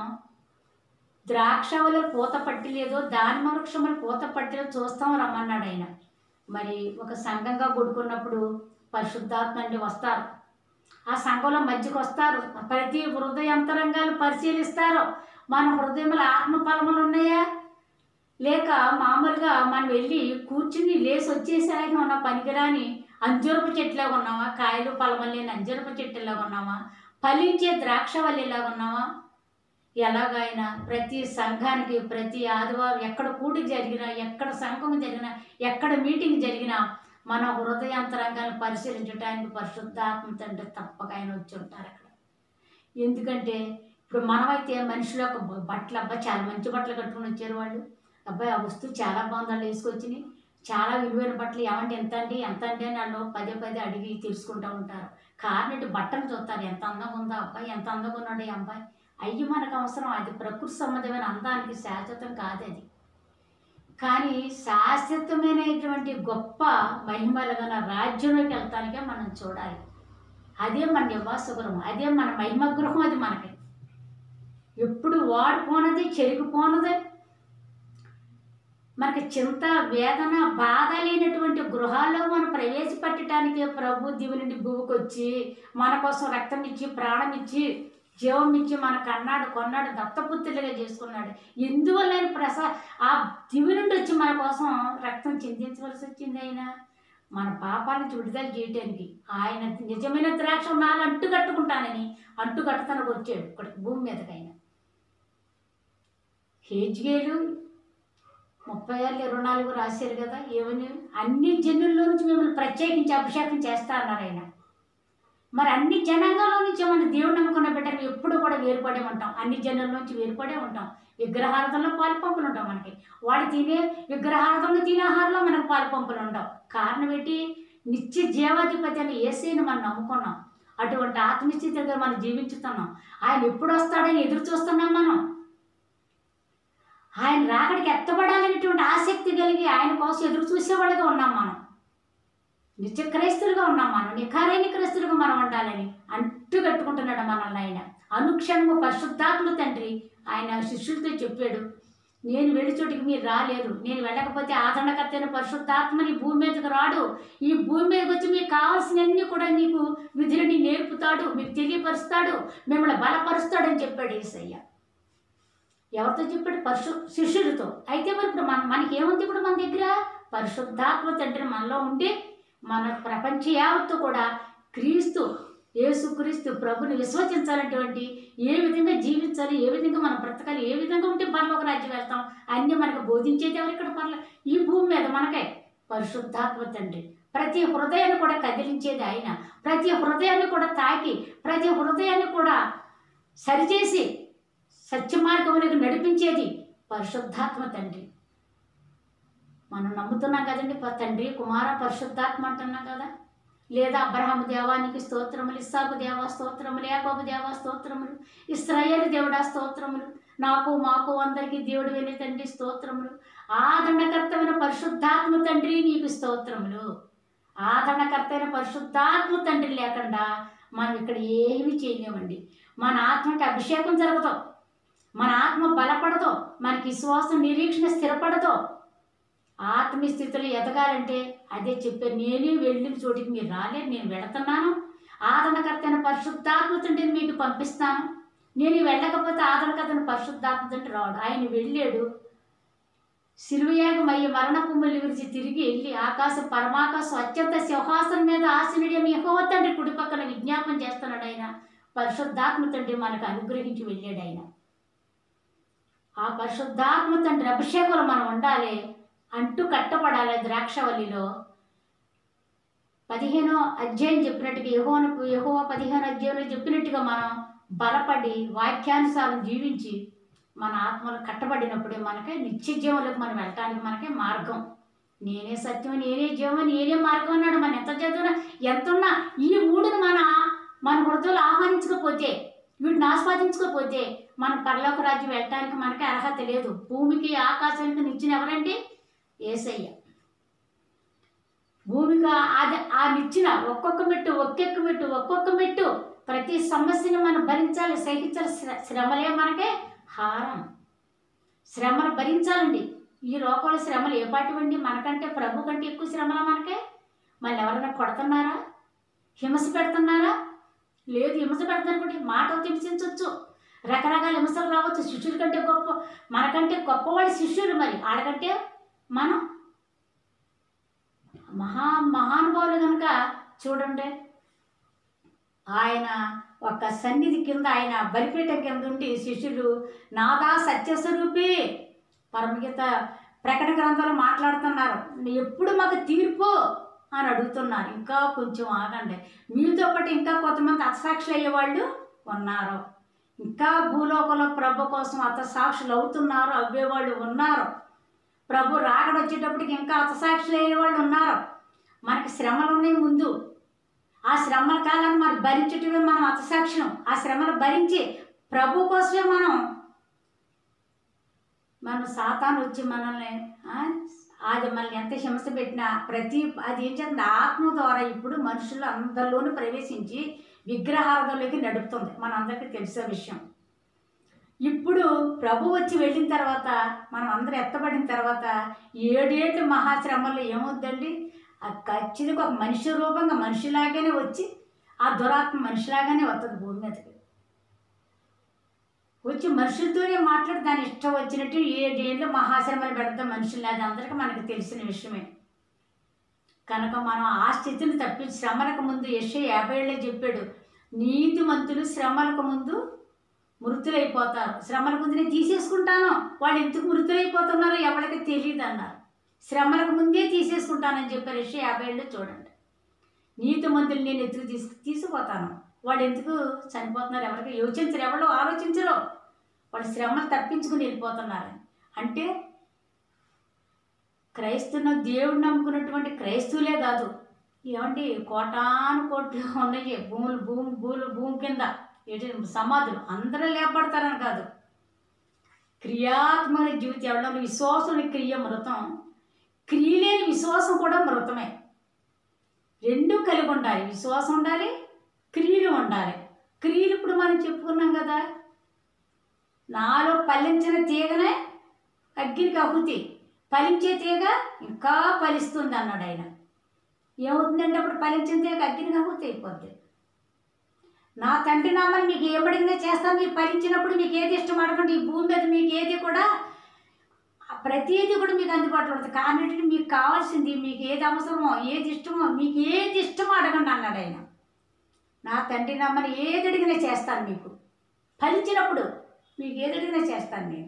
ద్రాక్షవలు పూత పట్టిలేదో దానిమ్మ వృక్షములు పూత పట్టిలో చూస్తాం రమ్మన్నాడు ఆయన మరి ఒక సంఘంగా కూడుకున్నప్పుడు పరిశుద్ధాత్మ అండి వస్తారు ఆ సంఘంలో మధ్యకి వస్తారు ప్రతి హృదయంతరంగాలు పరిశీలిస్తారు మన హృదయంలో ఆత్మ ఫలములు ఉన్నాయా లేక మామూలుగా మనం వెళ్ళి కూర్చుని లేచి వచ్చేసరికి ఉన్న పనికిరాని అంజూరపు చెట్టులాగా ఉన్నామా కాయలు ఫలములు లేని అంజూరపు చెట్టులాగా ఉన్నామా ఫలించే ద్రాక్ష వల్లిలాగా ఉన్నామా ఎలాగైనా ప్రతి సంఘానికి ప్రతి ఆదివారం ఎక్కడ కూడిక జరిగినా ఎక్కడ సంఘం జరిగినా ఎక్కడ మీటింగ్ జరిగినా మన హృదయాంతరంగాన్ని పరిశీలించడానికి పరిశుద్ధాత్మ తండ్రి తప్పక ఆయన వచ్చి ఉంటారు అక్కడ ఎందుకంటే ఇప్పుడు మనమైతే మనుషులు ఒక బట్టలు అబ్బాయి చాలా మంచి బట్టలు కట్టుకొని వచ్చారు వాళ్ళు అబ్బాయి ఆ వస్తువు చాలా బాగుంది వాళ్ళు వేసుకొచ్చినాయి చాలా విలువైన బట్టలు ఏమంటే ఎంత అండి ఎంత అండి అని వాళ్ళు పదే పదే అడిగి తెలుసుకుంటూ ఉంటారు కారణం బట్టలు చూస్తారు ఎంత అందంగా ఉందో అబ్బాయి ఎంత అందంగా ఉన్నాడు ఈ అబ్బాయి అయ్యి మనకు అవసరం అది ప్రకృతి సంబంధమైన అందానికి శాశ్వతం కాదు అది కానీ శాశ్వతమైనటువంటి గొప్ప మహిమలు గల రాజ్యంలోకి వెళ్తానికే మనం చూడాలి అదే మన నివాస గృహం అదే మన మహిమ గృహం అది మనకి ఎప్పుడు వాడిపోనది చెరిగిపోనది మనకి చింత వేదన బాధ లేనటువంటి గృహాల్లో మనం ప్రవేశపెట్టడానికే ప్రభు దివి నుండి భూమికి వచ్చి మన కోసం రక్తం ఇచ్చి ప్రాణం ఇచ్చి జీవం ఇచ్చి మన కన్నాడు కొన్నాడు దత్తపుత్రులుగా చేసుకున్నాడు ఎందువల్ల ఆయన ప్రసా ఆ దివి నుండి వచ్చి మన కోసం రక్తం చిందించవలసి వచ్చింది ఆయన మన పాపాలను విడుదల చేయటానికి ఆయన నిజమైన ద్రాక్ష నాలు అంటు కట్టుకుంటానని అంటు కట్టుతానికి వచ్చాడు ఇక్కడికి భూమి మీదకి ఆయన హేజ్గేలు ముప్పై ఏళ్ళు ఇరవై నాలుగు రాశారు కదా ఏమని అన్ని జనుల్లో నుంచి మిమ్మల్ని ప్రత్యేకించి అభిషేకం చేస్తా అన్నారు ఆయన మరి అన్ని జనాంగాల నుంచి మన దేవుడు నమ్ముకున్న బిడ్డలు ఎప్పుడు కూడా వేరుపడే ఉంటాం అన్ని జనుల నుంచి వేరుపడే ఉంటాం విగ్రహార్థంలో పాలు పంపులు ఉంటాం మనకి వాడు తినే విగ్రహార్థంలో తినే ఆహారంలో మనకు పాలు పంపులు ఉండవు కారణం ఏంటి నిత్య జీవాధిపతి అని ఏసీని మనం నమ్ముకున్నాం అటువంటి ఆత్మస్థితిగా మనం జీవించుతున్నాం ఆయన ఎప్పుడు వస్తాడని ఎదురు చూస్తున్నాం మనం ఆయన రాకడికి ఎత్తబడాలనేటువంటి ఆసక్తి కలిగి ఆయన కోసం ఎదురు చూసేవాళ్ళుగా ఉన్నాం మనం నిత్య క్రైస్తులుగా ఉన్నాం మనం నిఖారైన క్రైస్తులుగా మనం ఉండాలని అంటు కట్టుకుంటున్నాడు మనల్ని ఆయన అనుక్షణము పరిశుద్ధాత్మ తండ్రి ఆయన శిష్యులతో చెప్పాడు నేను వెళ్ళి చోటికి మీరు రాలేరు నేను వెళ్ళకపోతే ఆదరణకర్త అయిన పరిశుద్ధాత్మని భూమి మీదకి రాడు ఈ భూమి మీదకి వచ్చి మీకు కావాల్సినవన్నీ కూడా నీకు విధులని నేర్పుతాడు మీకు తెలియపరుస్తాడు మిమ్మల్ని బలపరుస్తాడని చెప్పాడు ఏసయ్య ఎవరితో చెప్పాడు పరశు శిష్యులతో అయితే మరి ఇప్పుడు మన మనకి ఏముంది ఇప్పుడు మన దగ్గర పరిశుద్ధాత్మ తండ్రి మనలో ఉండి మన ప్రపంచ యావత్తు కూడా క్రీస్తు యేసుక్రీస్తు ప్రభుని విశ్వసించాలటువంటి ఏ విధంగా జీవించాలి ఏ విధంగా మనం బ్రతకాలి ఏ విధంగా ఉంటే పరలోక రాజ్యం వెళ్తాం అన్నీ మనకు బోధించేది ఎవరు ఇక్కడ పర్ల ఈ భూమి మీద మనకే పరిశుద్ధాత్మ తండ్రి ప్రతి హృదయాన్ని కూడా కదిలించేది ఆయన ప్రతి హృదయాన్ని కూడా తాకి ప్రతి హృదయాన్ని కూడా సరిచేసి సత్య మార్గములకు నడిపించేది పరిశుద్ధాత్మ తండ్రి మనం నమ్ముతున్నాం కదండి ప- తండ్రి కుమార పరిశుద్ధాత్మ అంటున్నాం కదా లేదా అబ్రహాము దేవానికి స్తోత్రములు ఇస్సాకు దేవా స్తోత్రములు యాకోబు దేవా స్తోత్రములు ఇస్రాయేలు దేవుడా స్తోత్రములు నాకు మాకు అందరికీ దేవుడు వెళ్ళే తండ్రి స్తోత్రములు ఆదరణకర్తమైన పరిశుద్ధాత్మ తండ్రి నీకు స్తోత్రములు ఆదరణకర్తైన పరిశుద్ధాత్మ తండ్రి లేకుండా మనం ఇక్కడ ఏమీ చేయలేమండి మన ఆత్మకి అభిషేకం జరగదు మన ఆత్మ బలపడదు మనకి విశ్వాసం నిరీక్షణ స్థిరపడదు ఆత్మీయ స్థితిలో ఎదగాలంటే అదే చెప్పారు నేనే వెళ్ళిన చోటికి మీరు రాలేదు నేను వెళుతున్నాను ఆదరణకర్తైన పరిశుద్ధాత్మ తండ్రిని మీకు పంపిస్తాను నేను వెళ్ళకపోతే ఆదరణకర్తైన పరిశుద్ధాత్మ తండ్రి రాడు ఆయన వెళ్ళాడు సిలువయాగమయ్యి మరణ కుమ్ములు విరిచి తిరిగి వెళ్ళి ఆకాశం పరమాకాశం అత్యంత సింహాసనం మీద ఆశనుడి యెహోవ తండ్రి కుడి పక్కన విజ్ఞాపన చేస్తున్నాడు ఆయన పరిశుద్ధాత్మ తండ్రి మనకు అనుగ్రహించి వెళ్ళాడు ఆయన ఆ పరిశుద్ధాత్మ తండ్రి అభిషేకంలో మనం ఉండాలి అంటూ కట్టబడాలి ద్రాక్షవల్లిలో పదిహేనో అధ్యాయం చెప్పినట్టుగా యహోనకు యహోవ పదిహేను అధ్యాయంలో చెప్పినట్టుగా మనం బలపడి వాక్యానుసారం జీవించి మన ఆత్మలు కట్టబడినప్పుడే మనకే నిత్య జీవంలోకి మనం వెళ్ళటానికి మనకే మార్గం నేనే సత్యం నేనే జీవం నేనే మార్గం అన్నాడు మనం ఎంత చదివినా ఎంత ఉన్నా ఈ మూడుని మన మన హృదయంలో ఆహ్వానించకపోతే వీటిని ఆస్వాదించకపోతే మన పరలోక రాజ్యం వెళ్ళటానికి మనకి అర్హత లేదు భూమికి ఆకాశానికి నిచ్చిన ఎవరండి ఏసయ్య భూమికి అది ఆ నిచ్చిన ఒక్కొక్క మెట్టు ఒక్కొక్క మెట్టు ఒక్కొక్క మెట్టు ప్రతి సమస్యని మనం భరించాలి సహించాలి శ్ర- శ్రమలే మనకే హారం శ్రమలు భరించాలండి ఈ లోకంలో శ్రమలు ఏ పాటివండి మనకంటే ప్రభు కంటే ఎక్కువ శ్రమలు మనకే మళ్ళీ ఎవరైనా కొడుతున్నారా హింస పెడుతున్నారా లేదు హింస పెడుతున్నారంటే మాటలు హింసించవచ్చు రకరకాల హింసలు రావచ్చు శిష్యుల కంటే గొప్ప మనకంటే గొప్పవాడి శిష్యులు మరి ఆడకంటే మనం మహా మహానుభావులు కనుక చూడండి ఆయన ఒక సన్నిధి కింద ఆయన బలిపీఠం కింద ఉండి శిష్యులు నాదా సత్యస్వరూపి పరమగీత ప్రకటన గ్రంథంలో మాట్లాడుతున్నారు ఎప్పుడు మాకు తీర్పు అని అడుగుతున్నారు ఇంకా కొంచెం ఆగండి మీతో పాటు ఇంకా కొంతమంది అతసాక్షులు అయ్యేవాళ్ళు ఉన్నారు ఇంకా భూలోకంలో ప్రభు కోసం అతసాక్షులు అవుతున్నారు అవ్వేవాళ్ళు ఉన్నారు ప్రభు రాకడ వచ్చేటప్పటికి ఇంకా అతసాక్షులు అయ్యే వాళ్ళు ఉన్నారు మనకి శ్రమలు ఉన్నాయి ముందు ఆ శ్రమల కాలాన్ని మరి భరించటమే మనం అతసాక్ష్యం ఆ శ్రమలు భరించి ప్రభు కోసమే మనం మనం సాతాను వచ్చి మనల్ని ఆ, అది మనల్ని ఎంత హింస పెట్టినా ప్రతి అది ఏం చేస్తుంది ఆత్మ ద్వారా ఇప్పుడు మనుషులు అందరిలోనూ ప్రవేశించి విగ్రహార్థంలోకి నడుపుతుంది మనందరికీ తెలిసే విషయం ఇప్పుడు ప్రభు వచ్చి వెళ్ళిన తర్వాత మనం అందరూ ఎత్తబడిన తర్వాత ఏడేళ్ళు మహాశ్రమల్లో ఏమవుద్దండి ఆ ఖచ్చితంగా ఒక మనిషి రూపంగా మనిషిలాగానే వచ్చి ఆ దురాత్మ మనిషిలాగానే వస్తుంది భూమి మీదకి వచ్చి మనుషులతోనే మాట్లాడి దాని ఇష్టం వచ్చినట్టు ఏడేళ్ళు మహాశ్రమలు పెడతాం మనుషులు అది అందరికీ మనకు తెలిసిన విషయమే కనుక మనం ఆ స్థితిని తప్పి శ్రమలకు ముందు యశ్వ యాభై ఏళ్ళే చెప్పాడు నీతిమంతులు శ్రమలకు ముందు మృతులైపోతారు శ్రమల ముందు నేను తీసేసుకుంటాను వాళ్ళు ఎందుకు మృతులైపోతున్నారో ఎవరికి తెలియదు అన్నారు శ్రమలకు ముందే తీసేసుకుంటానని చెప్పారు యశ్వ యాభై ఏళ్ళు చూడండి నీతిమంతులు నేను ఎత్తుకు తీసు తీసుకుపోతాను వాళ్ళు ఎందుకు చనిపోతున్నారు ఎవరికి యోచించరు ఎవరు ఆలోచించరు వాళ్ళు శ్రమలు తప్పించుకుని వెళ్ళిపోతున్నారు అంటే క్రైస్తున్న దేవుడు నమ్ముకున్నటువంటి క్రైస్తువులే కాదు ఏమండి కోటాను కోట్లు ఉన్నాయి భూములు భూమి భూములు భూమి కింద ఏంటి సమాధులు అందరూ లేపడతారని కాదు క్రియాత్మక జీవితం ఎవరిలో విశ్వాసం క్రియ మృతం క్రియ లేని విశ్వాసం కూడా మృతమే రెండు కలిగి ఉండాలి విశ్వాసం ఉండాలి క్రియలు ఉండాలి క్రియలు ఇప్పుడు మనం చెప్పుకున్నాం కదా నాలో ఫలించిన తీగనే అగ్నికి అహుతి ఫలించే తీగ ఇంకా ఫలిస్తుంది అన్నాడు ఆయన ఏమవుతుందంటే అప్పుడు ఫలించిన తీగ అగ్నికి అహుతి అయిపోద్ది నా తండ్రి నామని మీకు ఏమడిగినా చేస్తాను మీరు ఫలించినప్పుడు మీకు ఏది ఇష్టం అడగండి ఈ భూమి మీద మీకు ఏది కూడా ప్రతిదీ కూడా మీకు అందుబాటులో ఉంటుంది కారణం ఏంటంటే మీకు కావాల్సింది మీకు ఏది అవసరమో ఏది ఇష్టమో మీకు ఏది ఇష్టమో అడగండి అన్నాడు ఆయన నా తండ్రి నమ్మని ఏది అడిగినా చేస్తాను మీకు ఫలించినప్పుడు మీకు ఏది అడిగినా చేస్తాను నేను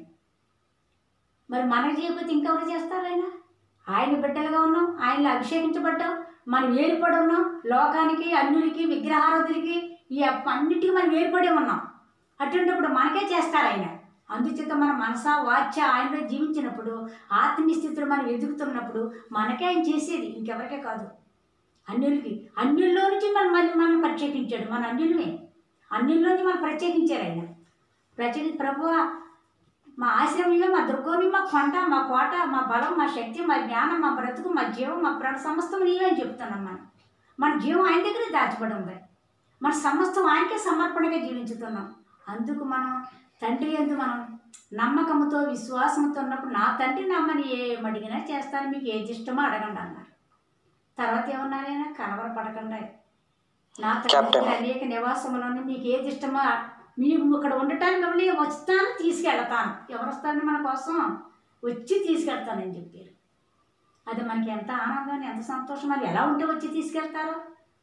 మరి మనకు చేయకపోతే ఇంకెవరు చేస్తారు ఆయన ఆయన బిడ్డలుగా ఉన్నాం ఆయనలో అభిషేకించబడ్డాం మనం వేరుపడి ఉన్నాం లోకానికి అన్యులకి విగ్రహారాధులకి ఈ అన్నిటికీ మనం వేరుపడి ఉన్నాం అటువంటిప్పుడు మనకే చేస్తారు ఆయన అందుచేత మన మనసా వాచ్య ఆయనలో జీవించినప్పుడు ఆత్మీయ స్థితిలో మనం ఎదుగుతున్నప్పుడు మనకే ఆయన చేసేది ఇంకెవరికే కాదు అన్యులకి అన్యుల్లో నుంచి మనం మళ్ళీ మనం ప్రత్యేకించాడు మన అన్యులమే అన్యుల్లో నుంచి మనం ప్రత్యేకించారు ఆయన ప్రత్యేకి ప్రభువా మా ఆశ్రమమే మా దుర్గోని మా కొండ మా కోట మా బలం మా శక్తి మా జ్ఞానం మా బ్రతుకు మా జీవం మా ప్రాణ సమస్తం నీవే అని చెప్తున్నాం మనం మన జీవం ఆయన దగ్గరే దాచబడి ఉంది మన సమస్తం ఆయనకే సమర్పణగా జీవించుతున్నాం అందుకు మనం తండ్రి ఎందు మనం నమ్మకంతో విశ్వాసంతో ఉన్నప్పుడు నా తండ్రి నమ్మని ఏం అడిగినా చేస్తాను మీకు ఏది ఇష్టమో అడగండి అన్నారు తర్వాత ఏమన్నారైనా కలవరపడకండి నా తండ్రి Captain. దగ్గర అనేక నివాసములను మీకు ఏది ఇష్టమో మీరు ఇక్కడ ఉండటానికి మిమ్మల్ని వస్తాను తీసుకెళ్తాను ఎవరు వస్తారని మన కోసం వచ్చి తీసుకెళ్తానని చెప్పారు అది మనకి ఎంత ఆనందం ఎంత సంతోషం అది ఎలా ఉంటే వచ్చి తీసుకెళ్తారో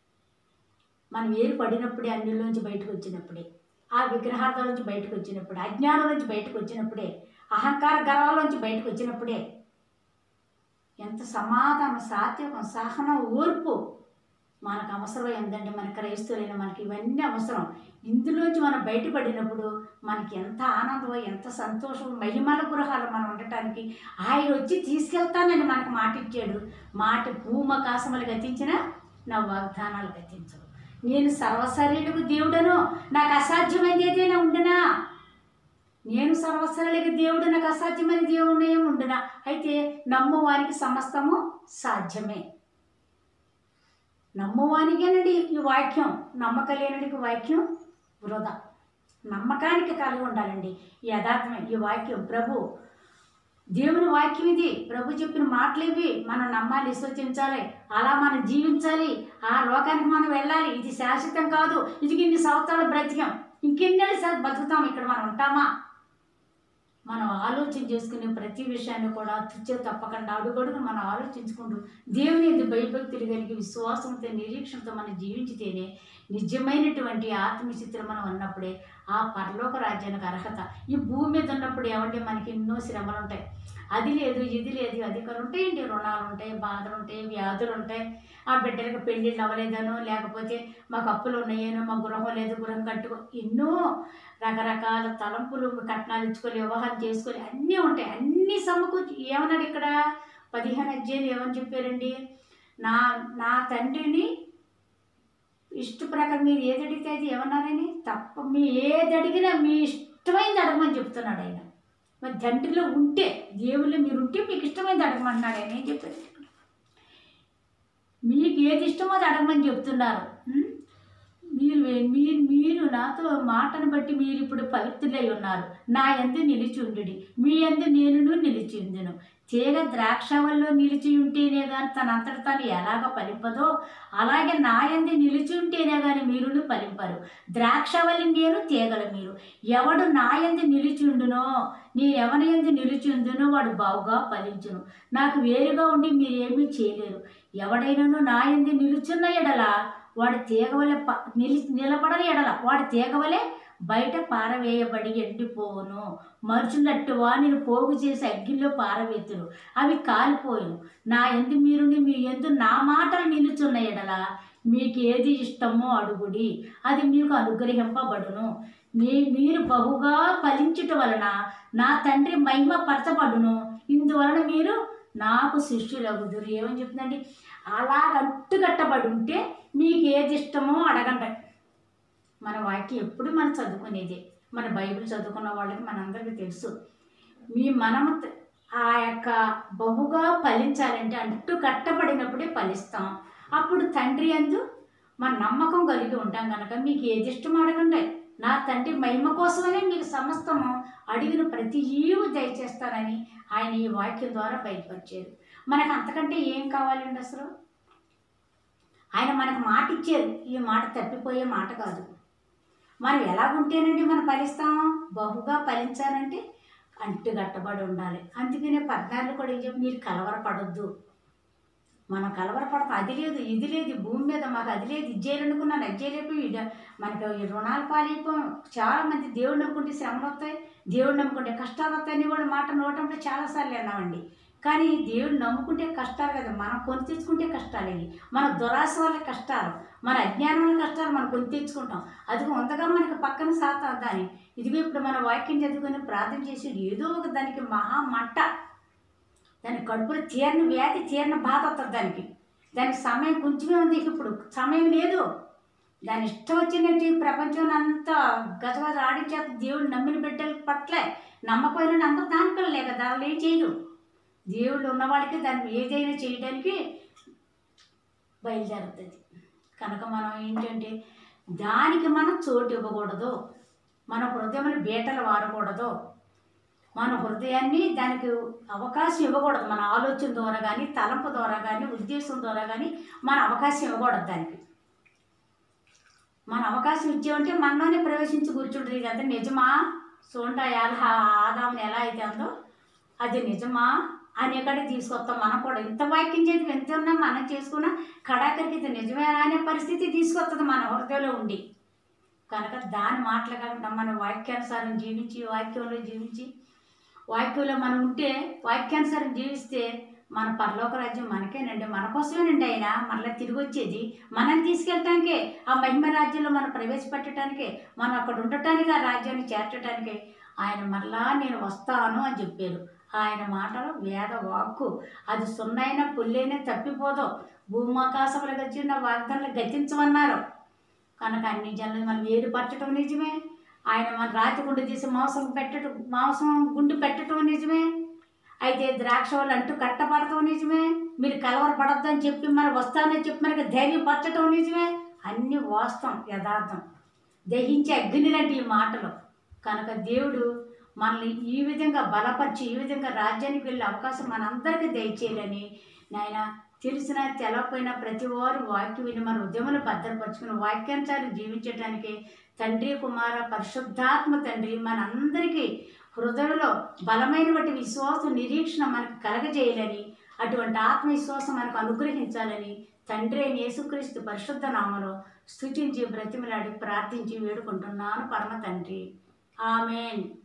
మనం ఏరు పడినప్పుడే అన్నిలోంచి బయటకు వచ్చినప్పుడే ఆ విగ్రహార్థం నుంచి బయటకు వచ్చినప్పుడే అజ్ఞానం నుంచి బయటకు వచ్చినప్పుడే అహంకార గర్వాల నుంచి బయటకు వచ్చినప్పుడే ఎంత సమాధానం సాత్వికం సహనం ఓర్పు మనకు అవసరం ఏంటంటే మన క్రైస్తవులైన మనకి ఇవన్నీ అవసరం ఇందులోంచి మనం బయటపడినప్పుడు మనకి ఎంత ఆనందం ఎంత సంతోషం మహిమల గృహాలు మనం ఉండటానికి ఆయన వచ్చి తీసుకెళ్తానని మనకు మాట ఇచ్చాడు మాట భూమకాశములు గతించిన నా వాగ్దానాలు గతించవు నేను సర్వశరీరకు దేవుడను నాకు అసాధ్యమైనది ఏదైనా ఉండనా నేను సర్వశరీరకు దేవుడు నాకు అసాధ్యమైన దేవుడు ఏమి ఉండనా అయితే నమ్మువానికి సమస్తము సాధ్యమే నమ్మువానికేనండి ఈ వాక్యం నమ్మకలేనుడికి వాక్యం వృధా నమ్మకానికి కలిగి ఉండాలండి ఈ యథార్థమే ఈ వాక్యం ప్రభు దేవుని వాక్యం ఇది ప్రభు చెప్పిన మాటలు ఇవి మనం నమ్మాలి విశ్వసించాలి అలా మనం జీవించాలి ఆ లోకానికి మనం వెళ్ళాలి ఇది శాశ్వతం కాదు ఇది ఇన్ని సంవత్సరాలు బ్రతికాం ఇంకెన్నేళ్ళు సార్ బతుకుతాం ఇక్కడ మనం ఉంటామా మనం ఆలోచన చేసుకునే ప్రతి విషయాన్ని కూడా తుచ్చ తప్పకుండా అడుగడుగు మనం ఆలోచించుకుంటూ దేవుని ఎందు భయభక్తులు కలిగి విశ్వాసంతో నిరీక్షణతో మనం జీవించితేనే నిజమైనటువంటి ఆత్మస్థితిలో మనం ఉన్నప్పుడే ఆ పరలోక రాజ్యానికి అర్హత ఈ భూమి మీద ఉన్నప్పుడు ఏమంటే మనకి ఎన్నో శ్రమలు ఉంటాయి అది లేదు ఇది లేదు అధికారులు ఉంటాయండి రుణాలు ఉంటాయి బాధలు ఉంటాయి వ్యాధులు ఉంటాయి ఆ బిడ్డలకు పెళ్ళిళ్ళు అవ్వలేదనో లేకపోతే మాకు అప్పులు ఉన్నాయేనో మా గృహం లేదు గృహం కట్టుకో ఎన్నో రకరకాల తలంపులు కట్నాలు ఇచ్చుకొని వివాహం చేసుకొని అన్నీ ఉంటాయి అన్నీ సమకూర్చి ఏమన్నాడు ఇక్కడ పదిహేను అధ్యాయులు ఏమని చెప్పారండి నా నా తండ్రిని ఇష్ట ప్రకారం మీరు ఏది అడిగితే అది ఏమన్నారని తప్ప మీ ఏది అడిగినా మీ ఇష్టమైంది అడగమని చెప్తున్నాడు ఆయన మరి తండ్రిలో ఉంటే దేవుళ్ళు మీరు ఉంటే మీకు ఇష్టమైంది అడగమంటున్నాడు ఆయన ఏం చెప్పారు మీకు ఏది ఇష్టమో అది అడగమని చెప్తున్నారు ఉం? మీరు మీరు మీరు నాతో మాటను బట్టి మీరు ఇప్పుడు పవిత్రులై ఉన్నారు నా ఎందు నిలిచి ఉండుడి మీ ఎందు నేనును నిలిచి ఉందును తీగ ద్రాక్షవల్లో నిలిచి ఉంటేనే కానీ తనంతట తాను ఎలాగ ఫలింపదో అలాగే నా ఎందు నిలిచి ఉంటేనే కానీ మీరును ఫలింపరు ద్రాక్షవల్లి నేను తీగల మీరు ఎవడు నా ఎందు నిలిచి ఉండునో నేను ఎవరి ఎందు నిలిచి ఉందునో వాడు బావుగా ఫలించును నాకు వేరుగా ఉండి మీరేమీ చేయలేరు ఎవడైనాను నా ఎందు నిలుచున్న ఎడల వాడు తీగవలే ప నిలి నిలబడని ఎడల వాడు తీగవలే బయట పారవేయబడి ఎండిపోవును మరుచున్నట్టు వానిని పోగు చేసి అగ్గిలో పారవేతురు అవి కాలిపోయును నా ఎందు మీరుని మీ ఎందు నా మాటలు నిలుచున్న ఎడల మీకు ఏది ఇష్టమో అడుగుడి అది మీకు అనుగ్రహింపబడును మీ మీరు బహుగా ఫలించుట వలన నా తండ్రి మహిమ పరచబడును ఇందువలన మీరు నాకు శిష్యులగుదురు ఏమని చెప్తుందండి అలా కట్టుకట్టబడి ఉంటే మీకు ఏది ఇష్టమో అడగండి మన వాక్యం ఎప్పుడు మనం చదువుకునేదే మన బైబిల్ చదువుకున్న వాళ్ళకి మనందరికీ తెలుసు మీ మనము త- ఆ యొక్క బహుగా ఫలించాలంటే అంటూ కట్టబడినప్పుడే ఫలిస్తాం అప్పుడు తండ్రి అందు మన నమ్మకం కలిగి ఉంటాం కనుక మీకు ఏది ఇష్టం అడగండి నా తండ్రి మహిమ కోసమనే మీకు సమస్తము అడిగిన ప్రతి ఈవు దయచేస్తానని ఆయన ఈ వాక్యం ద్వారా బయటపరిచారు మనకు అంతకంటే ఏం కావాలండి అసలు ఆయన మనకు మాట ఇచ్చారు ఈ మాట తప్పిపోయే మాట కాదు మనం ఎలా ఉంటేనండి మనం ఫలిస్తాం బహుగా ఫలించాలంటే అంటుగట్టబడి ఉండాలి అందుకనే పద్నాలుగు కూడా ఏం చెప్పి మీరు కలవరపడొద్దు మనం కలవరపడతాం అది లేదు ఇది లేదు ఈ భూమి మీద మాకు అది లేదు ఇది చేయాలనుకున్నాను అది చేయలేకపోయి ఇది- మనకు ఈ రుణాలు పాలైపోయాం చాలా మంది దేవుడు నమ్ముకుంటే శ్రమలు వస్తాయి దేవుడు నమ్ముకుంటే కష్టాలు వస్తాయని కూడా మాట నోటంలో చాలాసార్లు విన్నామండి కానీ దేవుడు నమ్ముకుంటే కష్టాలు కదా మనం కొని తెచ్చుకుంటే కష్టాలు ఇవి మన దురాశ వల్ల కష్టాలు మన అజ్ఞానం వల్ల కష్టాలు మనం కొని తెచ్చుకుంటాం అది ఉందగా మనకి పక్కన సాత దాని ఇదిగో ఇప్పుడు మన వాక్యం చదువుకొని ప్రార్థన చేసి ఏదో ఒక దానికి మహా మంట దాని కడుపులో తీరిన వ్యాధి తీరిన బాధ వస్తుంది దానికి దానికి సమయం కొంచెమే ఉంది ఇప్పుడు సమయం లేదు దాని ఇష్టం వచ్చినట్టు ఈ ప్రపంచం అంతా గజగజ ఆడించేత దేవుడు నమ్మిన బిడ్డల పట్లే నమ్మకపోయిన అందరూ దానికలే కదా వాళ్ళు ఏం చేయదు దేవుళ్ళు ఉన్నవాడికి దాన్ని ఏదైనా చేయడానికి బయలుదేరుతుంది కనుక మనం ఏంటంటే దానికి మనం చోటు ఇవ్వకూడదు మన హృదయంలో బీటలు వాడకూడదు మన హృదయాన్ని దానికి అవకాశం ఇవ్వకూడదు మన ఆలోచన ద్వారా కానీ తలంపు ద్వారా కానీ ఉద్దేశం ద్వారా కానీ మన అవకాశం ఇవ్వకూడదు దానికి మన అవకాశం ఇచ్చామంటే మనలోనే ప్రవేశించి కూర్చుంటుంది ఇదంతా నిజమా చూడండి ఆ ఆదాముని ఎలా అయితే ఉందో అది నిజమా అని ఎక్కడికి తీసుకొస్తాం మనం కూడా ఇంత వాక్యం చేసి ఎంత ఉన్నా మనం చేసుకున్న కడాకరికి ఇది నిజమేనా అనే పరిస్థితి తీసుకొస్తుంది మన హృదయంలో ఉండి కనుక దాని మాటలు కాకుండా మన వాక్యానుసారం జీవించి వాక్యంలో జీవించి వాక్యంలో మనం ఉంటే వాక్యానుసారం జీవిస్తే మన పరలోక రాజ్యం మనకేనండి మన కోసమేనండి ఆయన మళ్ళీ తిరిగి వచ్చేది మనల్ని తీసుకెళ్ళటానికే ఆ మహిమ రాజ్యంలో మనం ప్రవేశపెట్టడానికే మనం అక్కడ ఉండటానికి ఆ రాజ్యాన్ని చేర్చడానికే ఆయన మరలా నేను వస్తాను అని చెప్పారు ఆయన మాటలు వేద వాక్కు అది సున్నైన పుల్లైన తప్పిపోదు భూమాకాశములు గచ్చిన వాగ్దానాలు గతించమన్నారు కనుక అన్ని జనులు మనం వేరుపరచడం నిజమే ఆయన మన రాతి గుండె తీసి మాంసం పెట్టడం మాంసం గుండు పెట్టడం నిజమే అయితే ద్రాక్ష వాళ్ళు అంటూ కట్టపడటం నిజమే మీరు కలవరపడద్దు అని చెప్పి మరి వస్తానని చెప్పి మనకి ధైర్యపరచడం నిజమే అన్ని వాస్తవం యథార్థం దహించే అగ్ని లాంటి ఈ మాటలు కనుక దేవుడు మనల్ని ఈ విధంగా బలపరిచి ఈ విధంగా రాజ్యానికి వెళ్ళే అవకాశం మనందరికీ దయచేయాలని నాయన తెలిసిన తెలవకపోయినా ప్రతి వారు వాక్యం విని మన ఉద్యమాలు భద్రపరుచుకుని వాక్యానుసారం జీవించడానికి తండ్రి కుమార పరిశుద్ధాత్మ తండ్రి మనందరికీ హృదయంలో బలమైనటువంటి విశ్వాసం నిరీక్షణ మనకు కలగజేయాలని అటువంటి ఆత్మవిశ్వాసం మనకు అనుగ్రహించాలని తండ్రి అయిన యేసుక్రీస్తు పరిశుద్ధ నామలో స్థుతించి బ్రతిమలాడి ప్రార్థించి వేడుకుంటున్నాను పరమ తండ్రి ఆమెన్